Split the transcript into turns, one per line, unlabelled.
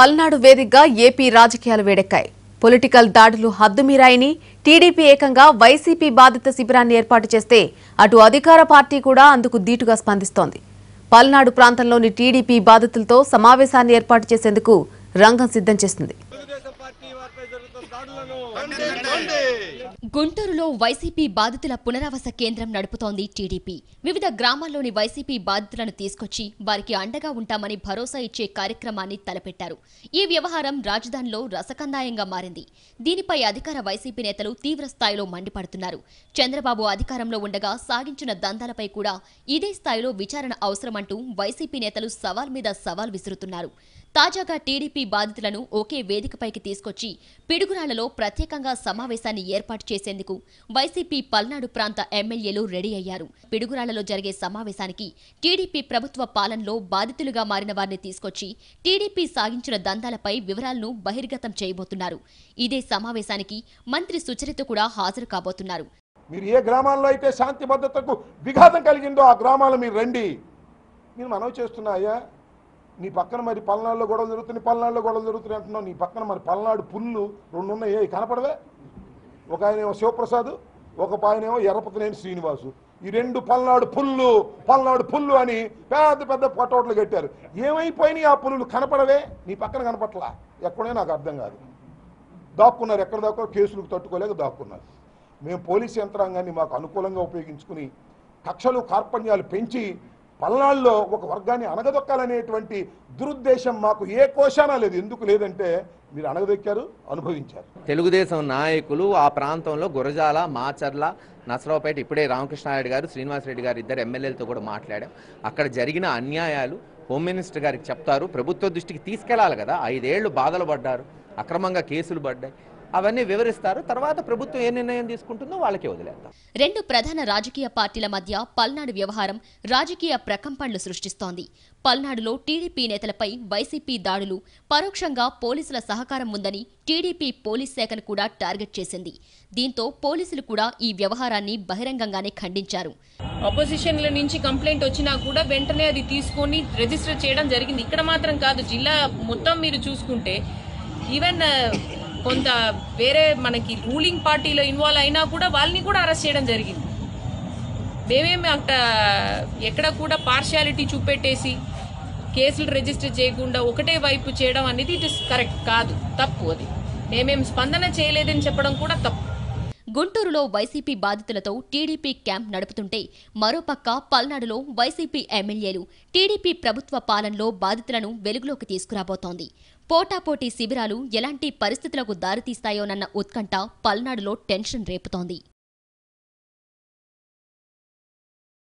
పల్నాడు వేదికగా ఏపీ రాజకీయాలు వేడెక్కాయి పొలిటికల్ దాడులు హద్దుమీరాయని టీడీపీ ఏకంగా వైసీపీ బాధిత శిబిరాన్ని ఏర్పాటు చేస్తే అటు అధికార పార్టీ కూడా అందుకు దీటుగా స్పందిస్తోంది పల్నాడు ప్రాంతంలోని టీడీపీ బాధితులతో సమావేశాన్ని ఏర్పాటు చేసేందుకు రంగం సిద్ధం చేస్తుంది
తెలుగుదేశం పార్టీ వారిపై జరుగుతున్న దాడులను
గుంటూరులో వైసీపీ బాధితుల పునరావాస కేంద్రం నడుపుతోంది టీడీపీ వివిధ గ్రామాల్లోని వైసీపీ బాధితులను తీసుకొచ్చి వారికి అండగా ఉంటామని భరోసా ఇచ్చే కార్యక్రమాన్ని తలపెట్టారు ఈ వ్యవహారం రాజధానిలో రసకందాయంగా మారింది దీనిపై అధికార వైసీపీ నేతలు తీవ్ర స్థాయిలో మండిపడుతున్నారు చంద్రబాబు అధికారంలో ఉండగా సాగించిన దందాలపై కూడా ఇదే స్థాయిలో విచారణ అవసరమంటూ వైసీపీ నేతలు సవాల్ మీద సవాల్ విసురుతున్నారు తాజాగా టీడీపీ బాధితులను ఒకే వేదికపైకి తీసుకొచ్చి పిడుగురాళ్లలో ప్రత్యేకంగా సమావేశాన్ని ఏర్పాటు చేసేందుకు వైసీపీ పల్నాడు ప్రాంత ఎమ్మెల్యేలు రెడీ అయ్యారు పిడుగురాళ్లలో జరిగే సమావేశానికి టీడీపీ ప్రభుత్వ పాలనలో బాధితులుగా మారిన వారిని తీసుకొచ్చి టీడీపీ సాగించిన దందాలపై వివరాలను బహిర్గతం చేయబోతున్నారు ఇదే సమావేశానికి మంత్రి సుచరిత కూడా హాజరు కాబోతున్నారు
మీరు ఏ గ్రామాల్లో అయితే శాంతి భద్రతకు విఘాతం కలిగిందో ఆ గ్రామాలు మీరు రండి నేను మనవి చేస్తున్నా అయ్యా నీ పక్కన మరి పల్నాడులో గొడవలు జరుగుతున్నాయి పల్నాడులో గొడవలు జరుగుతున్నాయి అంటున్నావు నీ పక్కన మరి పల్నాడు పుల్లు రెండు ఉన్నాయి ఏ కనపడవే ఒక ఆయనేమో శివప్రసాద్ ఒక ఆయనేమో ఎర్రపతినేని శ్రీనివాసు ఈ రెండు పల్నాడు పుల్లు పల్నాడు పుల్లు అని పెద్ద పెద్ద పొట్టోట్లు కట్టారు ఏమైపోయినాయి ఆ పుల్లులు కనపడవే నీ పక్కన కనపట్లా ఎక్కడే నాకు అర్థం కాదు దాక్కున్నారు ఎక్కడ దాక్కో కేసులకు తట్టుకోలేక దాక్కున్నారు మేము పోలీస్ యంత్రాంగాన్ని మాకు అనుకూలంగా ఉపయోగించుకుని కక్షలు కార్పణ్యాలు పెంచి పల్నాడులో ఒక వర్గాన్ని అణగదొక్కాలనేటువంటి దురుద్దేశం మాకు ఏ కోశానా లేదు ఎందుకు లేదంటే మీరు అణగదొక్కారు అనుభవించారు
తెలుగుదేశం నాయకులు ఆ ప్రాంతంలో గురజాల మాచర్ల నసరావుపేట ఇప్పుడే రామకృష్ణారెడ్డి గారు శ్రీనివాసరెడ్డి గారు ఇద్దరు ఎమ్మెల్యేలతో కూడా మాట్లాడాం అక్కడ జరిగిన అన్యాయాలు హోమ్ మినిస్టర్ గారికి చెప్తారు ప్రభుత్వ దృష్టికి తీసుకెళ్లాలి కదా ఐదేళ్లు బాధలు పడ్డారు అక్రమంగా కేసులు పడ్డాయి అవన్నీ వివరిస్తారు తర్వాత ప్రభుత్వం ఏ నిర్ణయం తీసుకుంటుందో వాళ్ళకే వదిలేద్దాం
రెండు ప్రధాన రాజకీయ పార్టీల మధ్య పల్నాడు వ్యవహారం రాజకీయ ప్రకంపనలు సృష్టిస్తోంది పల్నాడులో టీడీపీ నేతలపై వైసీపీ దాడులు పరోక్షంగా పోలీసుల సహకారం ఉందని టీడీపీ పోలీస్ శాఖను కూడా టార్గెట్ చేసింది దీంతో పోలీసులు కూడా ఈ వ్యవహారాన్ని బహిరంగంగానే ఖండించారు
అపోజిషన్ల నుంచి కంప్లైంట్ వచ్చినా కూడా వెంటనే అది తీసుకొని రిజిస్టర్ చేయడం జరిగింది ఇక్కడ మాత్రం కాదు జిల్లా మొత్తం మీరు చూసుకుంటే ఈవెన్ ఆ, కొంత వేరే మనకి రూలింగ్ పార్టీలో ఇన్వాల్వ్ అయినా కూడా వాళ్ళని కూడా అరెస్ట్ చేయడం జరిగింది మేమేమి అక్కడ ఎక్కడ కూడా పార్షియాలిటీ చూపెట్టేసి కేసులు రిజిస్టర్ చేయకుండా ఒకటే వైపు చేయడం అనేది ఇట్ ఇస్ కరెక్ట్ కాదు తప్పు అది మేమేం స్పందన చేయలేదని చెప్పడం కూడా తప్పు
గుంటూరులో వైసీపీ బాధితులతో టీడీపీ క్యాంప్ నడుపుతుంటే మరోపక్క పల్నాడులో వైసీపీ ఎమ్మెల్యేలు టీడీపీ ప్రభుత్వ పాలనలో బాధితులను వెలుగులోకి తీసుకురాబోతోంది పోటాపోటీ శిబిరాలు ఎలాంటి పరిస్థితులకు దారితీస్తాయోనన్న ఉత్కంఠ పల్నాడులో టెన్షన్ రేపుతోంది